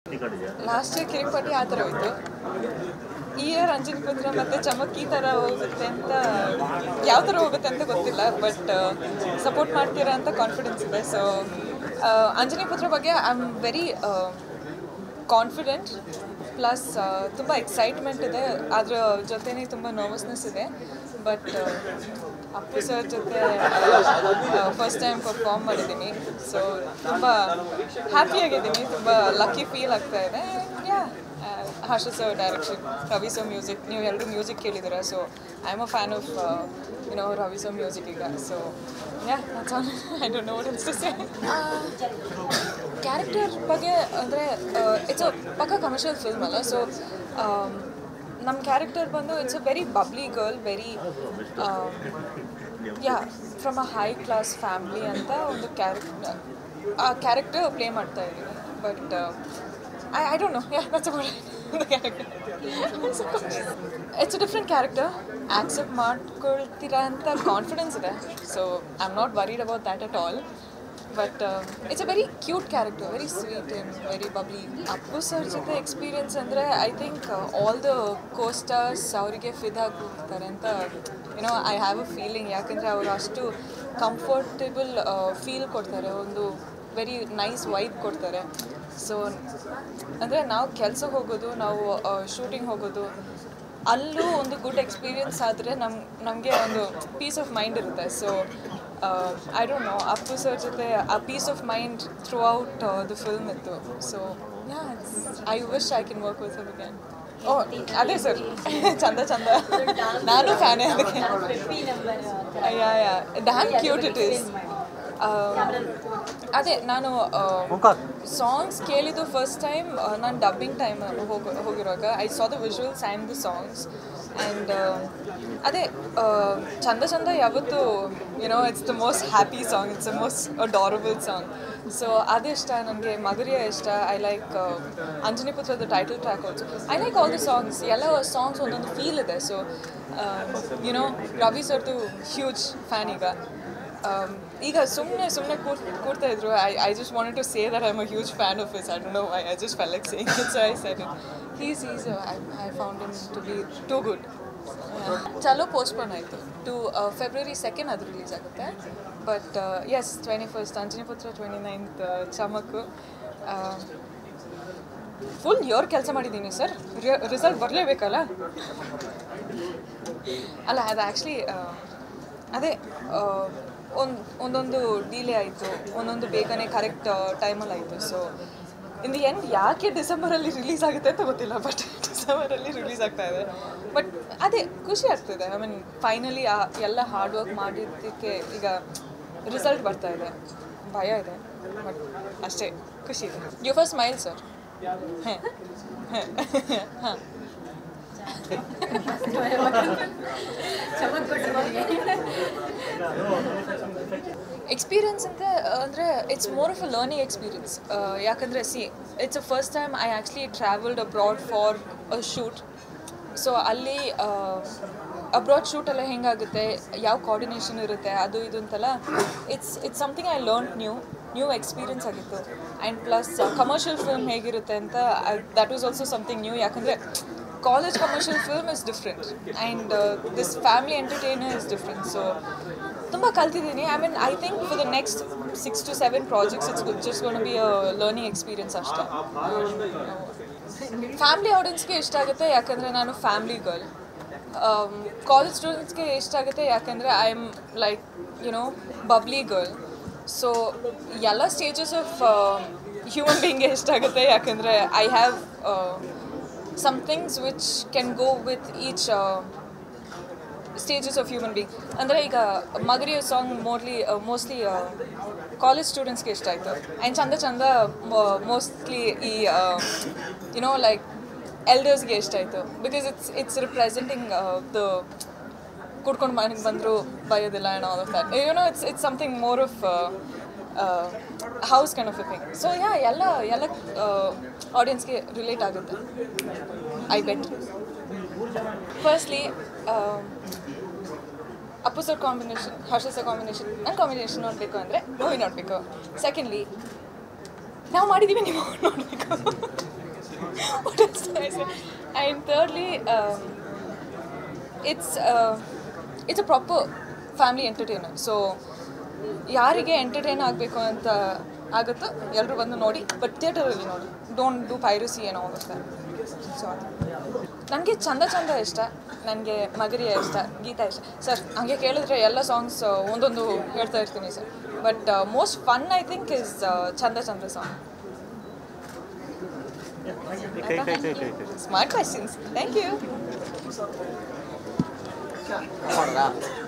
Last year ಕಿರಿಕ್ಪಟ್ಟಿ ಆ ಥರ ಹೋಯ್ತು ಈ ಇಯರ್ ಅಂಜನಿ ಪುತ್ರ ಮತ್ತು ಚಮಕ್ ಈ ಥರ ಹೋಗುತ್ತೆ ಅಂತ ಯಾವ ಥರ ಹೋಗುತ್ತೆ ಅಂತ ಗೊತ್ತಿಲ್ಲ ಬಟ್ ಸಪೋರ್ಟ್ ಮಾಡ್ತೀರಾ ಅಂತ ಕಾನ್ಫಿಡೆನ್ಸ್ ಇದೆ ಸೊ ಅಂಜನಿ ಪುತ್ರ ಬಗ್ಗೆ I am very confident plus ತುಂಬ ಎಕ್ಸೈಟ್ಮೆಂಟ್ ಇದೆ ಅದ್ರ ಜೊತೆನೇ ತುಂಬ ನರ್ವಸ್ನೆಸ್ ಇದೆ ಬಟ್ ಅಪ್ಪು ಸರ್ ಜೊತೆ ಫಸ್ಟ್ ಟೈಮ್ ಪರ್ಫಾರ್ಮ್ ಮಾಡಿದ್ದೀನಿ ಸೊ ತುಂಬ ಹ್ಯಾಪಿಯಾಗಿದ್ದೀನಿ ತುಂಬ ಲಕ್ಕಿ ಫೀಲ್ ಆಗ್ತಾ ಇದೆ yeah Harsha sir direction Ravi sir music ನೀವು ಎಲ್ಲರೂ ಮ್ಯೂಸಿಕ್ ಕೇಳಿದ್ದೀರಾ so I am a fan of you know Ravi sir music ಈಗ so yeah that's all I don't know what else to say character ಬಗ್ಗೆ ಅಂದರೆ ಇಟ್ಸ್ ಅ ಪಕ್ಕ commercial film ಅಲ್ಲ so ನಮ್ಮ character ಬಂದು it's uh very bubbly girl very yeah from uh high class family ಅಂತ ಒಂದು character ಆ character play ಮಾಡ್ತಾ ಇದ್ದೀನಿ but I I don't know yeah that's about the character it's uh different character accept ಮಾಡ್ಕೊಳ್ತೀರಾ ಅಂತ confidence ಇದೆ so I am not worried about that at all but it's uh very cute character very sweet and very bubbly Appu sir ಜೊತೆ experience ಅಂದರೆ I think all the costars ಅವರಿಗೆ ಫಿದಾಗಿ ಹೋಗ್ತಾರೆ ಅಂತ you know I have a feeling ಯಾಕಂದರೆ ಅವರು ಅಷ್ಟು comfortable feel ಕೊಡ್ತಾರೆ ಒಂದು ವೆರಿ ನೈಸ್ ವೈಬ್ ಕೊಡ್ತಾರೆ ಸೊ ಅಂದರೆ ನಾವು ಕೆಲಸಕ್ಕೆ ಹೋಗೋದು ನಾವು ಶೂಟಿಂಗ್ ಹೋಗೋದು ಅಲ್ಲೂ ಒಂದು ಗುಡ್ ಎಕ್ಸ್ಪೀರಿಯನ್ಸ್ ಆದರೆ ನಮ್ ನಮಗೆ ಒಂದು ಪೀಸ್ ಆಫ್ ಮೈಂಡ್ ಇರುತ್ತೆ so I don't know Appu sir ಜೊತೆ ಆ peace of mind throughout the film ಇತ್ತು so yeah I wish I can work with again ಓ ಅದೇ ಸರ್ ಚಂದ ಚಂದ ನಾನು ಫ್ಯಾನೇ ಅದಕ್ಕೆ yeah yeah damn cute it is ಅದೇ ನಾನು ಸಾಂಗ್ಸ್ ಕೇಳಿದ್ದು ಫಸ್ಟ್ ಟೈಮ್ ನಾನು ಡಬ್ಬಿಂಗ್ ಟೈಮ್ ಹೋಗಿ ಹೋಗಿರುವಾಗ I saw the visuals and the songs and ಅದೇ ಚಂದ ಚಂದ ಯಾವತ್ತು YONO it's the most happy song it's the most adorable song so ಅದಿಷ್ಟ ನನಗೆ ಮಗರಿಯ ಇಷ್ಟ ಐ ಲೈಕ್ ಅಂಜನಿ ಪುತ್ರದ title track also I like all the songs ಎಲ್ಲ ಸಾಂಗ್ಸ್ ಒಂದೊಂದು ಫೀಲ್ ಇದೆ ಸೊ ಯುನೋ ರವಿ ಸರ್ದು ಹ್ಯೂಜ್ ಫ್ಯಾನ್ ಈಗ ಈಗ ಸುಮ್ಮನೆ ಸುಮ್ಮನೆ ಕೂರ್ ಕೂರ್ತಾ ಇದ್ರು I I just wanted to say that I am a huge fan of is I don't know I I just felt like saying it's I said it he's is I I found him to be too good ಚಲೋ postpone ಆಯಿತು to February second ಅದು release ಆಗುತ್ತೆ but as twenty first Anjani Putra twenty ninth Chamak full year ಕೆಲಸ ಮಾಡಿದ್ದೀನಿ sir result ಬರಲೇಬೇಕಲ್ಲ ಅಲ್ಲ ಅದು actually ಅದೇ ಒಂದು ಒಂದೊಂದು ಡಿಲೇ ಆಯಿತು ಒಂದೊಂದು ಬೇಗನೆ ಕರೆಕ್ಟ್ ಟೈಮಲ್ಲಿ ಆಯಿತು ಸೊ ಇನ್ ದಿ ಎಂಡ್ ಯಾಕೆ ಡಿಸೆಂಬರಲ್ಲಿ ರಿಲೀಸ್ ಆಗುತ್ತೆ ಅಂತ ಗೊತ್ತಿಲ್ಲ ಬಟ್ ಡಿಸೆಂಬರಲ್ಲಿ ರಿಲೀಸ್ ಆಗ್ತಾ ಇದೆ ಬಟ್ ಅದೇ ಖುಷಿ ಆಗ್ತಿದೆ ಐ ಮೀನ್ ಫೈನಲಿ ಆ ಎಲ್ಲ ಹಾರ್ಡ್ ವರ್ಕ್ ಮಾಡಿದ್ದಕ್ಕೆ ಈಗ ರಿಸಲ್ಟ್ ಬರ್ತಾ ಇದೆ ಭಯ ಇದೆ ಬಟ್ ಅಷ್ಟೇ ಖುಷಿ ಇದೆ ಯು ಫಸ್ಟ್ ಸ್ಮೈಲ್ ಸರ್ ಹಾಂ ಹಾಂ ಎಕ್ಸ್ಪೀರಿಯನ್ಸ್ ಅಂತ ಅಂದರೆ it's more of a learning experience ಯಾಕಂದರೆ see it's a first time I actually travelled abroad for a shoot so ಅಲ್ಲಿ ಅಬ್ರಾಡ್ ಶೂಟ್ ಎಲ್ಲ ಹೆಂಗಾಗುತ್ತೆ ಯಾವ ಕೋಆರ್ಡಿನೇಷನ್ ಇರುತ್ತೆ ಅದು ಇದು ಅಂತೆಲ್ಲ it's it's something I learn new new experience ಆಗಿತ್ತು ಆ್ಯಂಡ್ ಪ್ಲಸ್ ಕಮರ್ಷಿಯಲ್ ಫಿಲ್ಮ್ ಹೇಗಿರುತ್ತೆ ಅಂತ that was also something new ಯಾಕಂದರೆ college commercial film is different and this family entertainer is different so ತುಂಬ ಕಲ್ತಿದ್ದೀನಿ I mean I think for the next six to seven projects it's just gonna be a learning experience ಅಷ್ಟೇ family ಆಡಿಯನ್ಸ್ಗೆ ಇಷ್ಟ ಆಗುತ್ತೆ ಯಾಕಂದರೆ ನಾನು family girl college ಸ್ಟೂಡೆಂಟ್ಸ್ಗೆ ಇಷ್ಟ ಆಗುತ್ತೆ ಯಾಕಂದರೆ I am like you know bubbly girl so ಎಲ್ಲ ಸ್ಟೇಜಸ್ ಆಫ್ ಹ್ಯೂಮನ್ ಬೀಯಿಂಗ್ಗೆ ಇಷ್ಟ ಆಗುತ್ತೆ ಯಾಕಂದರೆ I have some things which can go with each stages of human being ಅಂದರೆ ಈಗ ಮಗರಿಯ ಸಾಂಗ್ ಮೋಸ್ಟ್ಲಿ ಮೋಸ್ಟ್ಲಿ ಕಾಲೇಜ್ ಸ್ಟೂಡೆಂಟ್ಸ್ಗೆ ಇಷ್ಟ ಆಯಿತು ಆ್ಯಂಡ್ ಚಂದ ಚಂದ ಮೋಸ್ಟ್ಲಿ ಈ ಯುನೋ ಲೈಕ್ ಎಲ್ಡರ್ಸ್ಗೆ ಇಷ್ಟ ಆಯಿತು because it's it's representing the ಕುಡ್ಕೊಂಡು ಮನೆಗೆ ಬಂದರು ಬಯೋದಿಲ್ಲ and all of that you know it's it's something more of house kind of a thing so yeah ಎಲ್ಲ ಎಲ್ಲ ಆಡಿಯನ್ಸ್ಗೆ ರಿಲೇಟ್ ಆಗುತ್ತೆ I bet firstly Appu sir combination Harsha sir combination ನನ್ನ combination ನೋಡಬೇಕು ಅಂದರೆ ಮೂವಿ ನೋಡಬೇಕು ಸೆಕೆಂಡ್ಲಿ ನಾವು ಮಾಡಿದ್ದೀವಿ ನೀವು ನೋಡಬೇಕು what else do I say? And thirdly, um, it's uh, it's a proper family entertainer so ಯಾರಿಗೆ ಎಂಟರ್ಟೈನ್ ಆಗಬೇಕು ಅಂತ ಆಗುತ್ತೋ ಎಲ್ಲರೂ ಬಂದು ನೋಡಿ ಬಟ್ ಥಿಯೇಟರಲ್ಲಿ ನೋಡಿ ಡೋಂಟ್ ಡೂ ಪೈರಸಿ ಏನೋ ಹೋಗುತ್ತೆ ಸೊ ನನಗೆ ಚಂದ ಚಂದ ಇಷ್ಟ ನನಗೆ ಮಗರಿಯ ಇಷ್ಟ ಗೀತಾ ಇಷ್ಟ ಸರ್ ಹಂಗೆ ಕೇಳಿದ್ರೆ ಎಲ್ಲ ಸಾಂಗ್ಸ್ ಒಂದೊಂದು ಹೇಳ್ತಾ ಇರ್ತೀನಿ sir but most fun I think is ಚಂದ ಚಂದ ಸಾಂಗ್ ಕೈ ಕೈ ಕೈ ಕೈ ಕೈ ಸ್ಮಾರ್ಟ್ ಕ್ವೆಶನ್ಸ್ ಥ್ಯಾಂಕ್ ಯು ಮಾಡೋದಾ